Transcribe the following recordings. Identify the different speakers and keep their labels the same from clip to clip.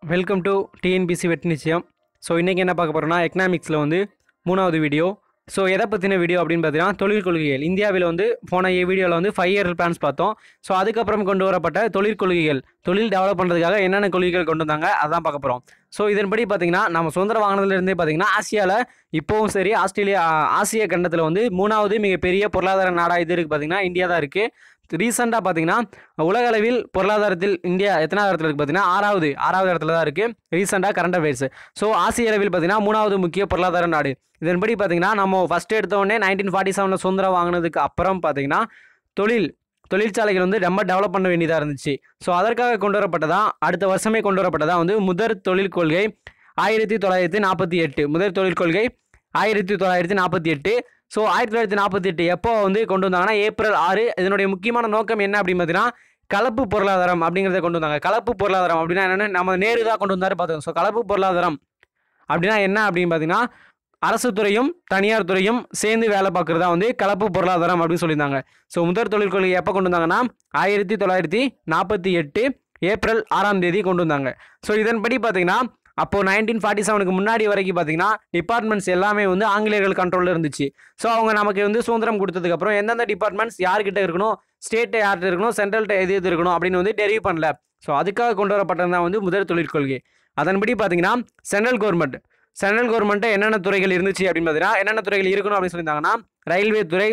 Speaker 1: welcome to TNPSC வெட் நிச்சயம் so இன்றைக்கி என்ன பார்க்க போகிறோம்னா எக்கனாமிக்ஸில் வந்து மூணாவது வீடியோ ஸோ எதை பற்றின வீடியோ அப்படின்னு பார்த்தீங்கன்னா தொழில் கொள்கைகள் இந்தியாவில் வந்து போன வீடியோவில் வந்து ஃபைவ் இயர் பிளான்ஸ் பார்த்தோம் ஸோ அதுக்கப்புறம் கொண்டு வரப்பட்ட தொழில் கொள்கைகள் தொழில் டெவலப் பண்ணுறதுக்காக என்னென்ன கொள்கைகள் கொண்டு வந்தாங்க அதான் பார்க்க போகிறோம் ஸோ இதன்படி பார்த்தீங்கன்னா நம்ம சுதந்திரம் வாங்கினதுலேருந்தே பார்த்தீங்கன்னா ஆசியாவில் இப்போவும் சரி ஆஸ்திரேலியா ஆ- ஆசிய கண்டத்தில் வந்து மூணாவது மிகப்பெரிய பொருளாதார நாடாக இது இருக்குது பார்த்தீங்கன்னா இந்தியா தான் இருக்குது ரீசெண்டாக பார்த்தீங்கன்னா உலக அளவில் பொருளாதாரத்தில் இந்தியா எத்தனாவது இடத்துல இருக்குது பார்த்தீங்கன்னா ஆறாவது ஆறாவது இடத்துல தான் இருக்குது ரீசெண்டாக கரண்ட் அஃபேர்ஸ் ஸோ ஆசிய அளவில் பார்த்தீங்கன்னா மூணாவது முக்கிய பொருளாதார நாடு இதன்படி பார்த்தீங்கன்னா நம்ம ஃபஸ்ட் எடுத்த உடனே நைன்டீன் ஃபார்ட்டி செவனில் சுதந்திரம் வாங்கினதுக்கு அப்புறம் பார்த்தீங்கன்னா தொழில் தொழிற்சாலைகள் வந்து ரொம்ப டெவலப் பண்ண வேண்டியதாக இருந்துச்சு ஸோ அதற்காக கொண்டு வரப்பட்டதான் அடுத்த வருஷமே கொண்டு வரப்பட்டதா வந்து முதற் தொழில் கொள்கை ஆயிரத்தி தொள்ளாயிரத்தி நாற்பத்தி எட்டு முதற் தொழில் கொள்கை ஆயிரத்தி தொள்ளாயிரத்தி நாற்பத்தி எட்டு ஸோ ஆயிரத்தி தொள்ளாயிரத்தி நாற்பத்தி எட்டு எப்போ வந்து கொண்டு வந்தாங்கன்னா ஏப்ரல் ஆறு இதனுடைய முக்கியமான நோக்கம் என்ன அப்படின்னு பார்த்தீங்கன்னா கலப்பு பொருளாதாரம் அப்படிங்கிறத கொண்டு வந்தாங்க கலப்பு பொருளாதாரம் அப்படின்னா என்னென்னு நம்ம நேரு தான் கொண்டு வந்தாரு பார்த்தோம் ஸோ கலப்பு பொருளாதாரம் அப்படின்னா என்ன அப்படின்னு பார்த்தீங்கன்னா அரசு துறையும் தனியார் துறையும் சேர்ந்து வேலை பார்க்குறதா வந்து கலப்பு பொருளாதாரம் அப்படின்னு சொல்லியிருந்தாங்க ஸோ முதற் தொழில் கொள்கை எப்போ கொண்டு வந்தாங்கன்னா ஆயிரத்தி தொள்ளாயிரத்தி நாற்பத்தி எட்டு ஏப்ரல் ஆறாம் தேதி கொண்டு வந்தாங்க ஸோ இதன்படி பார்த்தீங்கன்னா அப்போது நைன்டீன் ஃபார்ட்டி செவனுக்கு முன்னாடி வரைக்கும் பார்த்தீங்கன்னா டிபார்ட்மெண்ட்ஸ் எல்லாமே வந்து ஆங்கிலேயர்கள் கண்ட்ரோலில் இருந்துச்சு ஸோ அவங்க நமக்கு வந்து சுதந்திரம் கொடுத்ததுக்கப்புறம் எந்தெந்த டிபார்ட்மெண்ட்ஸ் யார்கிட்ட இருக்கணும் ஸ்டேட்டை யார்கிட்ட இருக்கணும் சென்ட்ரல்கிட்ட எது எது இருக்கணும் அப்படின்னு வந்து டெரிவ் பண்ணல ஸோ அதுக்காக கொண்டு வரப்பட்டது தான் வந்து முதல் தொழிற்கொள்கை அதன்படி பார்த்தீங்கன்னா சென்ட்ரல் கவர்மெண்ட் சென்ட்ரல் கவர்மெண்ட்டு என்னென்ன துறைகள் இருந்துச்சு அப்படின்னு பார்த்தீங்கன்னா என்னென்ன துறைகள் இருக்கணும் அப்படின்னு சொல்லியிருந்தாங்கன்னா ரயில்வே துறை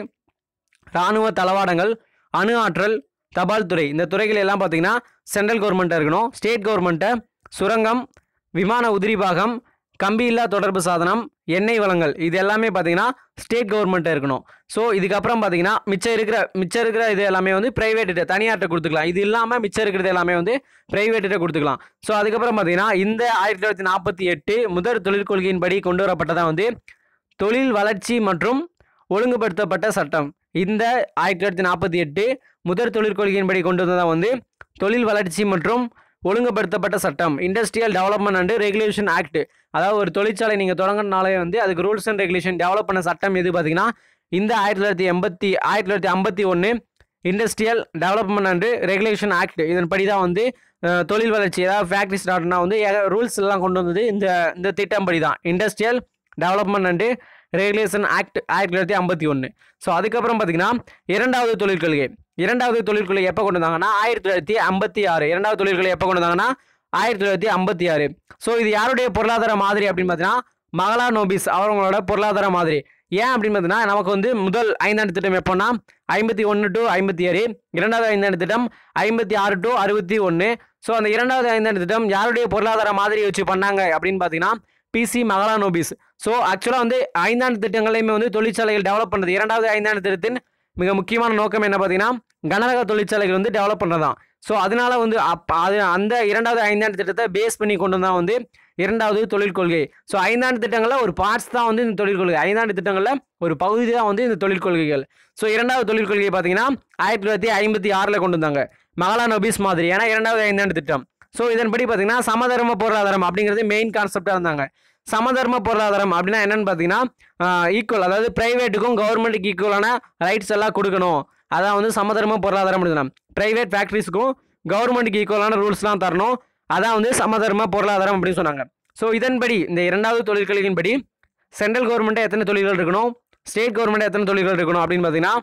Speaker 1: இராணுவ தளவாடங்கள் அணு ஆற்றல் தபால் துறை இந்த துறைகள் எல்லாம் பார்த்தீங்கன்னா சென்ட்ரல் கவர்மெண்ட்டாக இருக்கணும் ஸ்டேட் கவர்மெண்ட்டை சுரங்கம் விமான உதிரிபாகம் கம்பியில்லா தொடர்பு சாதனம் எண்ணெய் வளங்கள் இது எல்லாமே பார்த்தீங்கன்னா ஸ்டேட் கவர்மெண்ட்டாக இருக்கணும் ஸோ இதுக்கப்புறம் பார்த்தீங்கன்னா மிச்சம் இருக்கிற மிச்சம் இருக்கிற இது எல்லாமே வந்து ப்ரைவேட்டு தனியார்கிட்ட கொடுத்துக்கலாம் இது இல்லாமல் மிச்சம் இருக்கிறது எல்லாமே வந்து ப்ரைவேட்டிட்ட கொடுத்துக்கலாம் ஸோ அதுக்கப்புறம் பார்த்தீங்கன்னா இந்த ஆயிரத்தி தொள்ளாயிரத்தி நாற்பத்தி எட்டு முதற் தொழிற்கொள்கையின்படி கொண்டு வரப்பட்டதான் வந்து தொழில் வளர்ச்சி மற்றும் ஒழுங்குபடுத்தப்பட்ட சட்டம் இந்த ஆயிரத்தி தொள்ளாயிரத்தி நாற்பத்தி எட்டு முதற் தொழிற்கொள்கையின்படி கொண்டு வந்ததான் வந்து தொழில் வளர்ச்சி மற்றும் ஒழுங்குபடுத்தப்பட்ட சட்டம் industrial development and regulation act அதாவது ஒரு தொழிற்சாலை நீங்கள் தொடங்கினாலே வந்து அதுக்கு ரூல்ஸ் அண்ட் ரெகுலேஷன் டெவலப் பண்ண சட்டம் எது பார்த்தீங்கன்னா இந்த ஆயிரத்தி தொள்ளாயிரத்தி எண்பத்தி ஆயிரத்தி தொள்ளாயிரத்தி ஐம்பத்தி ஒன்று industrial development and regulation act இதன்படி தான் வந்து அஹ், தொழில் வளர்ச்சி அதாவது ஃபேக்ட்ரி ஸ்டார்ட்னா வந்து ரூல்ஸ் எல்லாம் கொண்டு வந்தது இந்த இந்த திட்டம்படி தான் industrial development and regulation act ஆயிரத்தி தொள்ளாயிரத்தி ஐம்பத்தி ஒன்று ஸோ அதுக்கப்புறம் பார்த்தீங்கன்னா இரண்டாவது தொழிற்கொள்கை இரண்டாவது தொழிற்கொள்கை எப்போ கொண்டு வந்தாங்கன்னா ஆயிரத்தி தொள்ளாயிரத்தி ஐம்பத்தி ஆறு இரண்டாவது தொழிற்கொள்கை எப்போ கொண்டு வந்தாங்கன்னா ஆயிரத்தி தொள்ளாயிரத்தி ஐம்பத்தி ஆறு ஸோ இது யாருடைய பொருளாதார மாதிரி அப்படின்னு பார்த்தீங்கன்னா மகளா நோபிஸ் அவங்களோட பொருளாதார மாதிரி ஏன் அப்படின்னு பார்த்தீங்கன்னா நமக்கு வந்து முதல் ஐந்தாண்டு திட்டம் எப்போன்னா ஐம்பத்தி ஒன்று டு ஐம்பத்தி ஆறு இரண்டாவது ஐந்தாண்டு திட்டம் ஐம்பத்தி ஆறு டு அறுபத்தி ஒன்று ஸோ அந்த இரண்டாவது ஐந்தாண்டு திட்டம் யாருடைய பொருளாதார மாதிரி வச்சு பண்ணாங்க அப்படின்னு பார்த்தீங்கன்னா பிசி மகளா நோபிஸ் ஸோ ஆக்சுவலாக வந்து ஐந்தாண்டு திட்டங்களையுமே வந்து தொழிற்சாலைகள் டெவலப் பண்ணுறது இரண்டாவது ஐந்தாண்டு திட்டத்தின் மிக முக்கியமான நோக்கம் என்ன பார்த்தீங்கன்னா கனரக தொழிற்சாலைகள் வந்து டெவலப் பண்ணுறதான் ஸோ அதனால வந்து அப் அது அந்த இரண்டாவது ஐந்தாண்டு திட்டத்தை பேஸ் பண்ணி கொண்டு வந்தா வந்து இரண்டாவது தொழிற்கொள்கை ஸோ ஐந்தாண்டு திட்டங்களில் ஒரு பார்ட்ஸ் தான் வந்து இந்த தொழிற்கொள்கை ஐந்தாண்டு திட்டங்களில் ஒரு பகுதி தான் வந்து இந்த தொழிற்கொள்கைகள் ஸோ இரண்டாவது தொழிற்கொள்கை பார்த்தீங்கன்னா ஆயிரத்தி தொள்ளாயிரத்தி ஐம்பத்தி ஆறில் கொண்டு வந்தாங்க மகளா நொபிஸ் மாதிரி ஏன்னா இரண்டாவது ஐந்தாண்டு திட்டம் ஸோ இதன்படி பார்த்தீங்கன்னா சமதர்ம பொருளாதாரம் அப்படிங்கிறது மெயின் கான்செப்டாக இருந்தாங்க சமதர்ம பொருளாதாரம் அப்படின்னா என்னன்னு பார்த்தீங்கன்னா ஈக்குவல் அதாவது பிரைவேட்டுக்கும் கவர்மெண்ட்டுக்கு ஈக்குவலான ரைட்ஸ் எல்லாம் கொடுக்கணும் அதான் வந்து சமதர்ம பொருளாதாரம் சொல்லலாம் பிரைவேட் ஃபேக்ட்ரிஸ்க்கும் கவர்மெண்ட்டுக்கு ஈக்குவலான ரூல்ஸ்லாம் தரணும் அதான் வந்து சமதர்ம பொருளாதாரம் அப்படின்னு சொன்னாங்க ஸோ இதன்படி இந்த இரண்டாவது தொழிற்கொள்கையின்படி சென்ட்ரல் கவர்மெண்ட்டை எத்தனை தொழில்கள் இருக்கணும் ஸ்டேட் கவர்மெண்ட்டை எத்தனை தொழில்கள் இருக்கணும் அப்படின்னு பார்த்தீங்கன்னா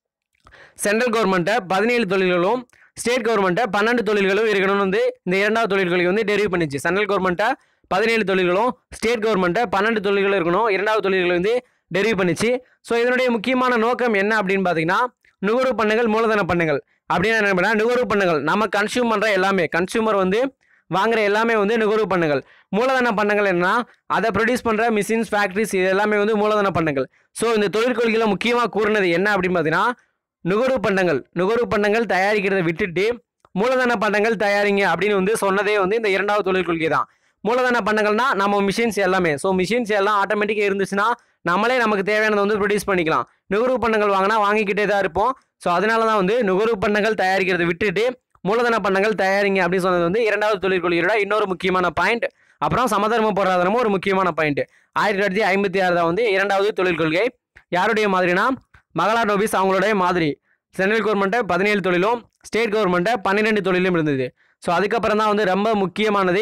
Speaker 1: சென்ட்ரல் கவர்மெண்ட்டை பதினேழு தொழில்களும் ஸ்டேட் கவர்மெண்ட்டை பன்னெண்டு தொழில்களும் இருக்கணும்னு வந்து இந்த இரண்டாவது தொழில்களை வந்து டெரிவ் பண்ணிச்சு சென்ட்ரல் கவர்மெண்ட்டை பதினேழு தொழில்களும் ஸ்டேட் கவர்மெண்ட்டை பன்னெண்டு தொழில்களும் இருக்கணும் இரண்டாவது தொழில்களை வந்து டெரிவ் பண்ணிச்சு ஸோ இதனுடைய முக்கியமான நோக்கம் என்ன அப்படின்னு பார்த்தீங்கன்னா நுகர்வு பண்ணுங்கள் மூலதன பண்ணுங்கள் அப்படின்னு என்ன பண்ணால் நுகர்வு பண்ணுங்கள் நம்ம கன்சியூம் பண்ணுற எல்லாமே கன்சியூமர் வந்து வாங்குற எல்லாமே வந்து நுகர்வு பண்ணுங்கள் மூலதன பண்ணங்கள் என்னன்னா அதை ப்ரொடியூஸ் பண்ணுற மிஷின்ஸ் ஃபேக்ட்ரிஸ் இது எல்லாமே வந்து மூலதன பண்ணங்கள் ஸோ இந்த தொழிற்கொள்கையில் முக்கியமாக கூறினது என்ன அப்படின்னு பார்த்தீங்கன்னா நுகர்வு பண்டங்கள் நுகர்வு பண்டங்கள் தயாரிக்கிறதை விட்டுட்டு மூலதன பண்டங்கள் தயாரிங்க அப்படின்னு வந்து சொன்னதே வந்து இந்த இரண்டாவது தொழிற்கொள்கை தான் மூலதன பண்டங்கள்னா நம்ம மிஷின்ஸ் எல்லாமே ஸோ மிஷின்ஸ் எல்லாம் ஆட்டோமேட்டிக்காக இருந்துச்சுன்னா நம்மளே நமக்கு தேவையானதை வந்து ப்ரொடியூஸ் பண்ணிக்கலாம் நுகர்வு பண்டங்கள் வாங்கினா வாங்கிக்கிட்டே தான் இருப்போம் ஸோ அதனால தான் வந்து நுகர்வு பண்டங்கள் தயாரிக்கிறதை விட்டுட்டு மூலதன பண்டங்கள் தயாரிங்க அப்படின்னு சொன்னது வந்து இரண்டாவது தொழிற்கொள்கையோட இன்னொரு முக்கியமான பாயிண்ட் அப்புறம் சமதர்ம பொருளாதாரமும் ஒரு முக்கியமான பாயிண்ட் ஆயிரத்தி தொள்ளாயிரத்தி ஐம்பத்தி ஆறு தான் வந்து இரண்டாவது தொழிற்கொள்கை யாருடைய மாதிரினா மகளா நோபிஸ் அவங்களுடைய மாதிரி சென்ட்ரல் கவர்மெண்ட்டை பதினேழு தொழிலும் ஸ்டேட் கவர்மெண்ட்டை பன்னிரெண்டு தொழிலும் இருந்தது ஸோ அதுக்கப்புறம் தான் வந்து ரொம்ப முக்கியமானது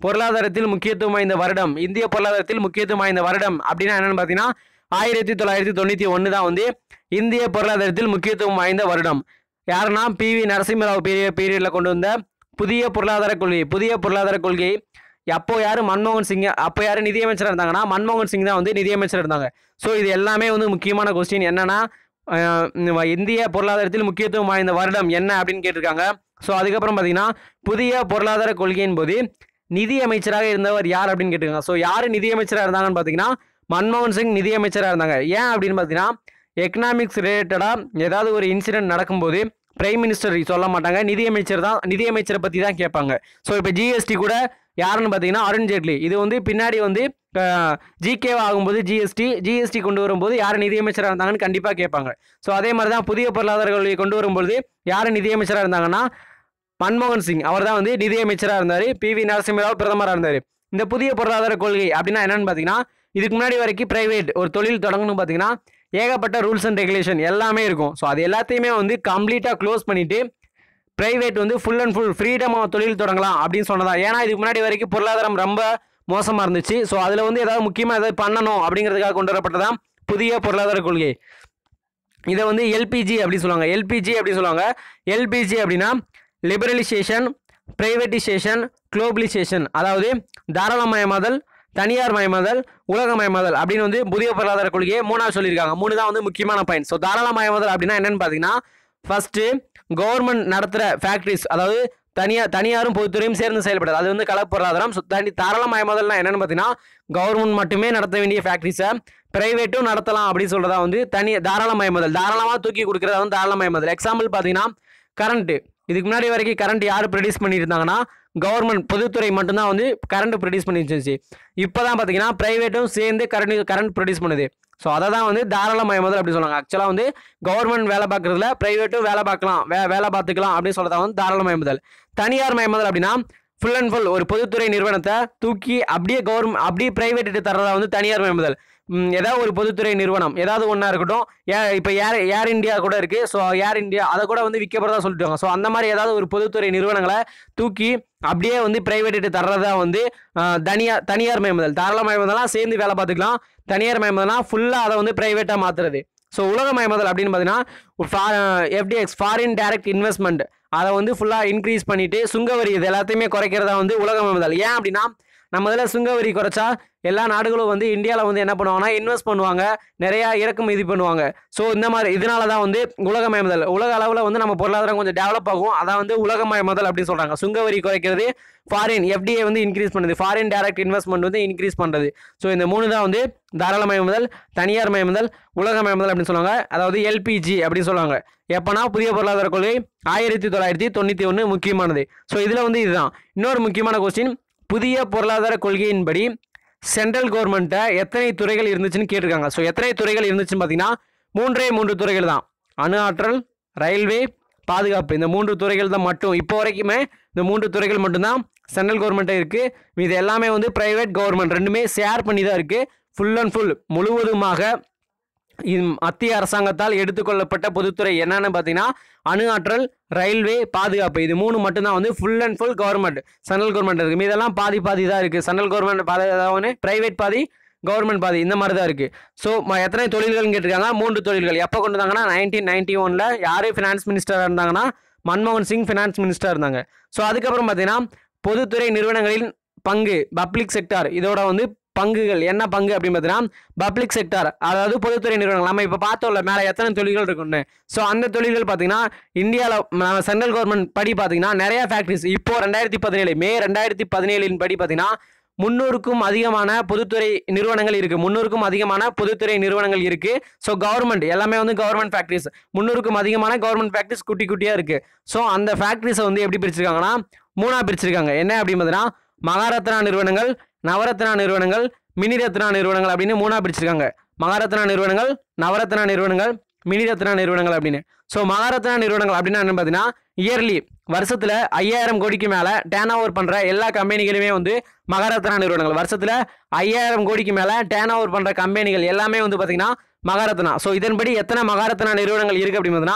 Speaker 1: பொருளாதாரத்தில் முக்கியத்துவம் வாய்ந்த வருடம் இந்திய பொருளாதாரத்தில் முக்கியத்துவம் வாய்ந்த வருடம் அப்படின்னா என்னன்னு பார்த்தீங்கன்னா ஆயிரத்தி தொள்ளாயிரத்தி தொண்ணூற்றி ஒன்று தான் வந்து இந்திய பொருளாதாரத்தில் முக்கியத்துவம் வாய்ந்த வருடம் யாருன்னா பி வி நரசிம்மராவ் பீரிய பீரியடில் கொண்டு வந்த புதிய பொருளாதார கொள்கை புதிய பொருளாதார கொள்கை அப்போ யார் மன்மோகன் சிங் அப்போ யார் நிதியமைச்சராக இருந்தாங்கன்னா மன்மோகன் சிங் தான் வந்து நிதியமைச்சர் இருந்தாங்க ஸோ இது எல்லாமே வந்து முக்கியமான கொஸ்டின் என்னன்னா அஹ், இந்த இந்திய பொருளாதாரத்தில் முக்கியத்துவம் வாய்ந்த வருடம் என்ன அப்படின்னு கேட்டிருக்காங்க ஸோ அதுக்கப்புறம் பார்த்தீங்கன்னா புதிய பொருளாதார கொள்கையின் போது நிதி அமைச்சராக இருந்தவர் யார் அப்படின்னு கேட்டிருக்காங்க ஸோ யார் நிதியமைச்சராக இருந்தாங்கன்னு பார்த்தீங்கன்னா மன்மோகன் சிங் நிதியமைச்சராக இருந்தாங்க ஏன் அப்படின்னு பார்த்தீங்கன்னா எக்கனாமிக்ஸ் ரிலேட்டடாக ஏதாவது ஒரு இன்சிடென்ட் நடக்கும்போது பிரைம் மினிஸ்டர் சொல்ல மாட்டாங்க நிதியமைச்சர் தான் நிதியமைச்சரை பற்றி தான் கேட்பாங்க ஸோ இப்போ ஜிஎஸ்டி கூட யாருன்னு பார்த்தீங்கன்னா அருண் ஜேட்லி இது வந்து பின்னாடி வந்து ஜிகே ஆகும்போது ஜிஎஸ்டி ஜிஎஸ்டி கொண்டு வரும்போது யார் நிதியமைச்சராக இருந்தாங்கன்னு கண்டிப்பாக கேட்பாங்க ஸோ அதே மாதிரி தான் புதிய பொருளாதார கொள்கையை கொண்டு வரும்போது யார் நிதியமைச்சராக இருந்தாங்கன்னா மன்மோகன் சிங் அவர் தான் வந்து நிதியமைச்சராக இருந்தார் பி வி நரசிம்மராவ் பிரதமராக இருந்தார் இந்த புதிய பொருளாதார கொள்கை அப்படின்னா என்னன்னு பார்த்தீங்கன்னா இதுக்கு முன்னாடி வரைக்கும் பிரைவேட் ஒரு தொழில் தொடங்கணும் பார்த்தீங்கன்னா ஏகப்பட்ட ரூல்ஸ் அண்ட் ரெகுலேஷன் எல்லாமே இருக்கும் ஸோ அது எல்லாத்தையுமே வந்து கம்ப்ளீட்டாக க்ளோஸ் பண்ணிவிட்டு பிரைவேட் வந்து ஃபுல் அண்ட் ஃபுல் ஃப்ரீடமாக தொழில் தொடங்கலாம் அப்படின்னு சொன்னதா ஏன்னா இதுக்கு முன்னாடி வரைக்கும் பொருளாதாரம் ரொம்ப மோசமாக இருந்துச்சு ஸோ அதில் வந்து ஏதாவது முக்கியமாக ஏதாவது பண்ணணும் அப்படிங்கிறதுக்காக கொண்டு வரப்பட்டதான் புதிய பொருளாதார கொள்கை இதை வந்து எல்பிஜி அப்படின்னு சொல்லுவாங்க எல்பிஜி அப்படின்னு சொல்லுவாங்க எல்பிஜி அப்படின்னா லிபரலைசேஷன் பிரைவேட்டிசேஷன் குளோபலைசேஷன் அதாவது தாராளமயமாதல் தனியார் மயமாதல் உலகமயமாதல் அப்படின்னு வந்து புதிய பொருளாதார கொள்கையை மூணாவது சொல்லியிருக்காங்க மூணு தான் வந்து முக்கியமான பாயிண்ட் ஸோ தாராளமயமாதல் அப்படின்னா என்னன்னு பார்த்தீங்கன்னா ஃபர்ஸ்ட்டு கவர்மெண்ட் நடத்துகிற ஃபேக்ட்ரிஸ் அதாவது தனியார் தனியாரும் பொதுத்துறையும் சேர்ந்து செயல்படுது அது வந்து கலப்பு பொருளாதாரம் ஸோ தனி தாராளமயமாதல்னா என்னன்னு பார்த்தீங்கன்னா கவர்மெண்ட் மட்டுமே நடத்த வேண்டிய ஃபேக்ட்ரிஸை பிரைவேட்டும் நடத்தலாம் அப்படின்னு சொல்கிறதா வந்து தனி தாராளமயமாதல் தாராளமாக தூக்கி கொடுக்குறதா வந்து தாராளமயமாதல் எக்ஸாம்பிள் பார்த்தீங்கன்னா கரண்ட்டு இதுக்கு முன்னாடி வரைக்கும் கரண்ட் யார் ப்ரொடியூஸ் பண்ணியிருந்தாங்கன்னா கவர்மெண்ட் பொதுத்துறை மட்டும்தான் வந்து கரண்ட் ப்ரொடியூஸ் பண்ணிருந்துச்சு இப்போ தான் பார்த்தீங்கன்னா ப்ரைவேட்டும் சேர்ந்து கரண்ட் கரண்ட் ப்ரொடியூஸ் பண்ணுது ஸோ அதை தான் வந்து தாராளமயமாதல் அப்படி சொல்லுவாங்க ஆக்சுவலாக வந்து கவர்மெண்ட் வேலை பார்க்குறதுல ப்ரைவேட்டும் வேலை பார்க்கலாம் வே வேலை பார்த்துக்கலாம் அப்படின்னு சொல்கிறதா வந்து தாராளமயமாதல் தனியார் மயமாதல் அப்படின்னா ஃபுல் அண்ட் ஃபுல் ஒரு பொதுத்துறை நிறுவனத்தை தூக்கி அப்படியே கவர்மெண்ட் அப்படியே ப்ரைவேட்டு தர்றதா வந்து தனியார் மயமாதல் ம், ஏதாவது ஒரு பொதுத்துறை நிறுவனம் ஏதாவது ஒன்றா இருக்கட்டும் ஏ இப்போ ஏர் ஏர் இந்தியா கூட இருக்குது ஸோ ஏர் இந்தியா அதை கூட வந்து விற்க போகிறதா சொல்லிட்டாங்க ஸோ அந்த மாதிரி ஏதாவது ஒரு பொதுத்துறை நிறுவனங்களை தூக்கி அப்படியே வந்து பிரைவேட்டு தர்றதா வந்து ஆஹ், தனியார் தனியார் மயமுதல் தாராளமயமுதலாம் சேர்ந்து வேலை பார்த்துக்கலாம் தனியார் மயமுதலாம் ஃபுல்லாக அதை வந்து ப்ரைவேட்டாக மாற்றுறது ஸோ உலகமயமுதல் அப்படின்னு பார்த்தீங்கன்னா எஃப்டிஎக்ஸ் ஃபாரின் டைரக்ட் இன்வெஸ்ட்மெண்ட் அதை வந்து ஃபுல்லாக இன்க்ரீஸ் பண்ணிட்டு சுங்கவரி இது எல்லாத்தையுமே குறைக்கிறதா வந்து உலகமயமுதல் ஏன் அப்படின்னா நம்ம இதில் சுங்கவரி குறைச்சா எல்லா நாடுகளும் வந்து இந்தியாவில் வந்து என்ன பண்ணுவாங்கன்னா இன்வெஸ்ட் பண்ணுவாங்க நிறையா இறக்குமதி பண்ணுவாங்க ஸோ இந்த மாதிரி இதனால தான் வந்து உலகமயமுதல் உலக அளவில் வந்து நம்ம பொருளாதாரம் கொஞ்சம் டெவலப் ஆகும் அதான் வந்து உலகமயமுதல் அப்படின்னு சொல்கிறாங்க சுங்கவரி குறைக்கிறது ஃபாரின் எஃப்டிஏ வந்து இன்க்ரீஸ் பண்ணுது ஃபாரின் டைரக்ட் இன்வெஸ்ட்மெண்ட் வந்து இன்க்ரீஸ் பண்ணுறது ஸோ இந்த மூணு தான் வந்து தாராளமயமுதல் தனியார் மயமுதல் உலகமயமுதல் அப்படின்னு சொல்லுவாங்க அதாவது எல்பிஜி அப்படின்னு சொல்லுவாங்க எப்போனா புதிய பொருளாதார கொள்கை ஆயிரத்தி தொள்ளாயிரத்தி தொண்ணூற்றி ஒன்று முக்கியமானது ஸோ இதில் வந்து இதுதான் இன்னொரு முக்கியமான கொஸ்டின் புதிய பொருளாதார கொள்கையின்படி சென்ட்ரல் கவர்மெண்ட்டை எத்தனை துறைகள் இருந்துச்சுன்னு கேட்டிருக்காங்க ஸோ எத்தனை துறைகள் இருந்துச்சுன்னு பார்த்தீங்கன்னா மூன்றே மூன்று துறைகள் தான் அணு ஆற்றல் ரயில்வே பாதுகாப்பு இந்த மூன்று துறைகள் தான் மட்டும் இப்போ வரைக்குமே இந்த மூன்று துறைகள் மட்டும்தான் சென்ட்ரல் கவர்மெண்ட்டே இருக்குது இது எல்லாமே வந்து ப்ரைவேட் கவர்மெண்ட் ரெண்டுமே ஷேர் பண்ணி தான் இருக்குது ஃபுல் அண்ட் ஃபுல் முழுவதுமாக இது மத்திய அரசாங்கத்தால் எடுத்துக்கொள்ளப்பட்ட பொதுத்துறை என்னன்னு பார்த்தீங்கன்னா அணு ஆற்றல் ரயில்வே பாதுகாப்பு இது மூணு மட்டும்தான் வந்து full and full government central government இருக்குது இதெல்லாம் பாதி பாதி தான் இருக்குது சென்ட்ரல் கவர்மெண்ட் பாதி அதாவது ப்ரைவேட் பாதி கவர்மெண்ட் பாதி இந்த மாதிரி தான் இருக்குது ஸோ எத்தனை தொழில்கள்னு கேட்டிருக்காங்க மூன்று தொழில்கள் எப்போ கொண்டு வந்தாங்கன்னா நைன்டீன் நைன்டி ஒனில் யார் ஃபினான்ஸ் மினிஸ்டராக இருந்தாங்கன்னா மன்மோகன் சிங் ஃபினான்ஸ் மினிஸ்டராக இருந்தாங்க ஸோ அதுக்கப்புறம் பார்த்தீங்கன்னா பொதுத்துறை நிறுவனங்களின் பங்கு பப்ளிக் செக்டார் இதோட வந்து பங்குகள் என்ன பங்கு அப்படின்னு பார்த்தீங்கன்னா பப்ளிக் செக்டார் அதாவது பொதுத்துறை நிறுவனங்கள் நம்ம இப்போ பார்த்தோம்ல மேலே எத்தனை தொழில்கள் இருக்குன்னு ஸோ அந்த தொழில்கள் பார்த்தீங்கன்னா இந்தியாவில் சென்ட்ரல் கவர்மெண்ட் படி பார்த்தீங்கன்னா நிறைய ஃபேக்ட்ரிஸ் இப்போ ரெண்டாயிரத்தி பதினேழு மே ரெண்டாயிரத்தி பதினேழின் படி பார்த்தீங்கன்னா முந்நூறுக்கும் அதிகமான பொதுத்துறை நிறுவனங்கள் இருக்கு முந்நூறுக்கும் அதிகமான பொதுத்துறை நிறுவனங்கள் இருக்கு ஸோ கவர்மெண்ட் எல்லாமே வந்து கவர்மெண்ட் ஃபேக்ட்ரிஸ் முந்நூறுக்கும் அதிகமான கவர்மெண்ட் ஃபேக்ட்ரிஸ் குட்டி குட்டியா இருக்கு ஸோ அந்த ஃபேக்ட்ரிஸை வந்து எப்படி பிரிச்சிருக்காங்கன்னா மூணா பிரிச்சிருக்காங்க என்ன அப்படின்னு பார்த்தீங்கன்னா மகாரத்னா நிறுவனங்கள் நவரத்னா நிறுவனங்கள் மினி ரத்னா நிறுவனங்கள் அப்படின்னு மூணா பிரிச்சிருக்காங்க மகாரத்னா நிறுவனங்கள் நவரத்னா நிறுவனங்கள் மினி ரத்னா நிறுவனங்கள் அப்படின்னு ஸோ மகாரத்னா நிறுவனங்கள் அப்படின்னா என்ன பார்த்தீங்கன்னா இயர்லி வருஷத்தில் ஐயாயிரம் கோடிக்கு மேலே டேன் ஓவர் பண்ணுற எல்லா கம்பெனிகளுமே வந்து மகாரத்னா நிறுவனங்கள் வருஷத்தில் ஐயாயிரம் கோடிக்கு மேலே டேன் ஓவர் பண்ணுற கம்பெனிகள் எல்லாமே வந்து பார்த்தீங்கன்னா மகாரத்னா ஸோ இதன்படி எத்தனை மகாரத்னா நிறுவனங்கள் இருக்குது அப்படின்னு பார்த்தீங்கன்னா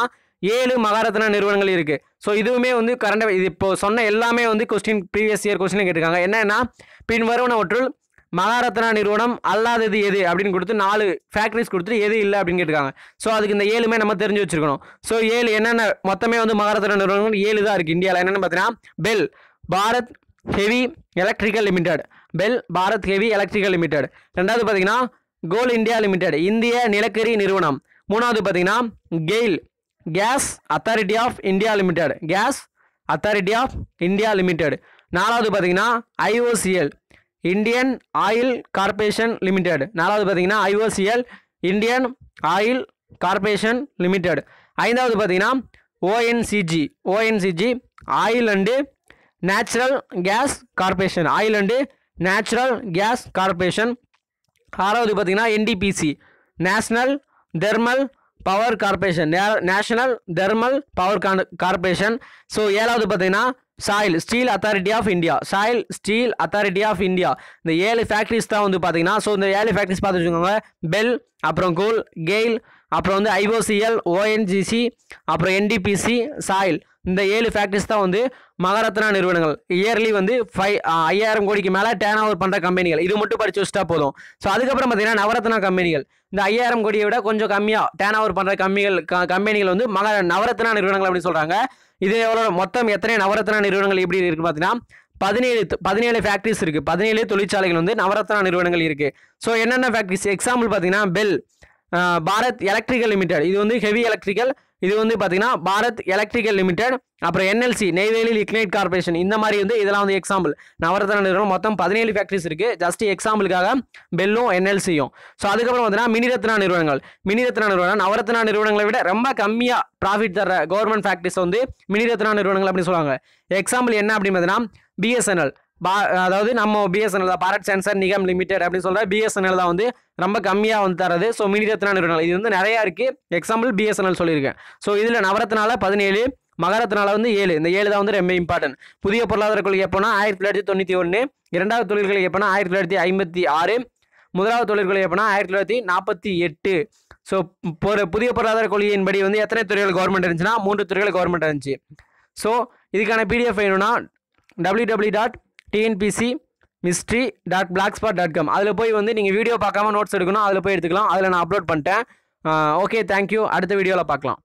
Speaker 1: ஏழு மகாரத்னா நிறுவனங்கள் இருக்குது ஸோ இதுவுமே வந்து கரண்ட் இது இப்போ சொன்ன எல்லாமே வந்து கொஸ்டின் ப்ரீவியஸ் இயர் கொஸ்டின் கேட்டிருக்காங்க என்னன்னா பின் வருவனவற்றுள் மகாரத்னா நிறுவனம் அல்லாதது எது அப்படின்னு கொடுத்து நாலு ஃபேக்ட்ரிஸ் கொடுத்துட்டு எது இல்லை அப்படின்னு கேட்டிருக்காங்க ஸோ அதுக்கு இந்த ஏழுமே நம்ம தெரிஞ்சு வச்சிருக்கணும் ஸோ ஏழு என்னென்ன மொத்தமே வந்து மகாரத்னா நிறுவனங்கள் ஏழு தான் இருக்குது இந்தியாவில் என்னென்னு பார்த்தீங்கன்னா BHEL Bharat heavy electrical limited BHEL Bharat heavy electrical limited ரெண்டாவது பார்த்தீங்கன்னா கோல் இந்தியா லிமிடெட் இந்திய நிலக்கரி நிறுவனம் மூணாவது பார்த்தீங்கன்னா GAIL gas authority of India limited gas authority of India limited நாலாவது பார்த்தீங்கன்னா IOCL Indian oil corporation limited நாலாவது பார்த்தீங்கன்னா IOCL Indian oil corporation limited ஐந்தாவது பார்த்தீங்கன்னா ONGC ONGC oil and natural gas corporation oil and natural gas corporation ஆறாவது பார்த்தீங்கன்னா NTPC national thermal power corporation national thermal power corporation so ஏழாவது பார்த்தீங்கன்னா SAIL steel authority of India SAIL steel authority of India இந்த ஏழு factories தான் வந்து பார்த்தீங்கன்னா so இந்த ஏழு ஃபேக்ட்ரிஸ் பார்த்து வச்சுக்கோங்க பெல் அப்புறம் கோல் கெயில் அப்புறம் வந்து ஐஓசிஎல் ஓஎன்ஜிசி அப்புறம் என்டிபிசி சாயில் இந்த ஏழு ஃபேக்ட்ரிஸ் தான் வந்து மகாரத்னா நிறுவனங்கள் இயர்லி வந்து ஃபைவ் ஐயாயிரம் கோடிக்கு மேலே டேர்ன் ஓவர் பண்ணுற கம்பெனிகள் இது மட்டும் படிச்சு வச்சுட்டா போதும் ஸோ அதுக்கப்புறம் பார்த்தீங்கன்னா நவரத்னா கம்பெனிகள் இந்த ஐயாயிரம் கோடியை விட கொஞ்சம் கம்மியாக டேர்ன் ஓவர் பண்ணுற கம்மிகள் க- கம்பெனிகள் வந்து மக நவரத்னா நிறுவனங்கள் அப்படின்னு சொல்கிறாங்க இது எவ்வளோ மொத்தம் எத்தனை நவரத்னா நிறுவனங்கள் எப்படி இருக்குது பார்த்தீங்கன்னா பதினேழு பதினேழு ஃபேக்ட்ரிஸ் இருக்குது பதினேழு தொழிற்சாலைகள் வந்து நவரத்னா நிறுவனங்கள் இருக்குது ஸோ என்னென்ன ஃபேக்ட்ரிஸ் எக்ஸாம்பிள் பார்த்தீங்கன்னா BHEL uh, Bharat electrical limited இது வந்து ஹெவி எலக்ட்ரிக்கல் இது வந்து பார்த்தீங்கன்னா பாரத் எலக்ட்ரிக்கல் லிமிடெட் அப்புறம் என்எல்சி நெய்வேலி லிக்னைட் கார்பரேஷன் இந்த மாதிரி வந்து இதெல்லாம் வந்து எக்ஸாம்பிள் நவரத்ன நிறுவனம் மொத்தம் பதினேழு ஃபேக்ட்ரிஸ் இருக்குது ஜஸ்ட் எக்ஸாம்பிளுக்காக பெல்லும் என்எல்சியும் ஸோ அதுக்கப்புறம் பார்த்தீங்கன்னா மினிரத்னா நிறுவனங்கள் மினிரத்னா நிறுவனம் நவரத்னா நிறுவனங்களை விட ரொம்ப கம்மியாக ப்ராஃபிட் தர கவர்மெண்ட் ஃபேக்ட்ரிஸ் வந்து மினிரத்னா நிறுவனங்கள் அப்படின்னு சொல்லுவாங்க எக்ஸாம்பிள் என்ன அப்படின்னு பார்த்தீங்கன்னா பிஎஸ்என்எல் பா அதாவது நம்ம பிஎஸ்என்எல் தான் பாரத் சென்சர் நிகம் லிமிடெட் அப்படின்னு சொல்கிற பிஎஸ்என்எல் தான் வந்து ரொம்ப கம்மியாக வந்து தரது ஸோ மினிரத்னா நிறுவனங்கள் இது வந்து நிறையா இருக்குது எக்ஸாம்பிள் பிஎஸ்என்எல் சொல்லியிருக்கேன் ஸோ இதில் நவரத்னால பதினேழு மகரத்னால வந்து ஏழு இந்த ஏழு தான் வந்து ரொம்ப இம்பார்ட்டன்ட் புதிய பொருளாதார கொள்கை எப்போனா ஆயிரத்தி தொள்ளாயிரத்தி தொண்ணூற்றி ஒன்று இரண்டாவது தொழில்களை எப்போனா ஆயிரத்தி தொள்ளாயிரத்தி ஐம்பத்தி ஆறு முதலாவது தொழில்களை எப்போனா ஆயிரத்தி தொள்ளாயிரத்தி நாற்பத்தி எட்டு ஸோ புதிய பொருளாதார கொள்கையின்படி வந்து எத்தனை துறைகள் கவர்மெண்ட் இருந்துச்சுன்னா மூன்று துறைகள் கவர்மெண்ட் இருந்துச்சு ஸோ இதுக்கான பிடிஎஃப் வேணும்னா W W dot TNPC mystery dot blog spot dot com அதில் போய் வந்து நீங்கள் வீடியோ பார்க்காம நோட்ஸ் எடுக்கணும் அதில் போய் எடுத்துக்கலாம் அதில் நான் அப்லோட் பண்ணிட்டேன் ஓகே தேங்க்யூ அடுத்த வீடியோவில் பார்க்கலாம்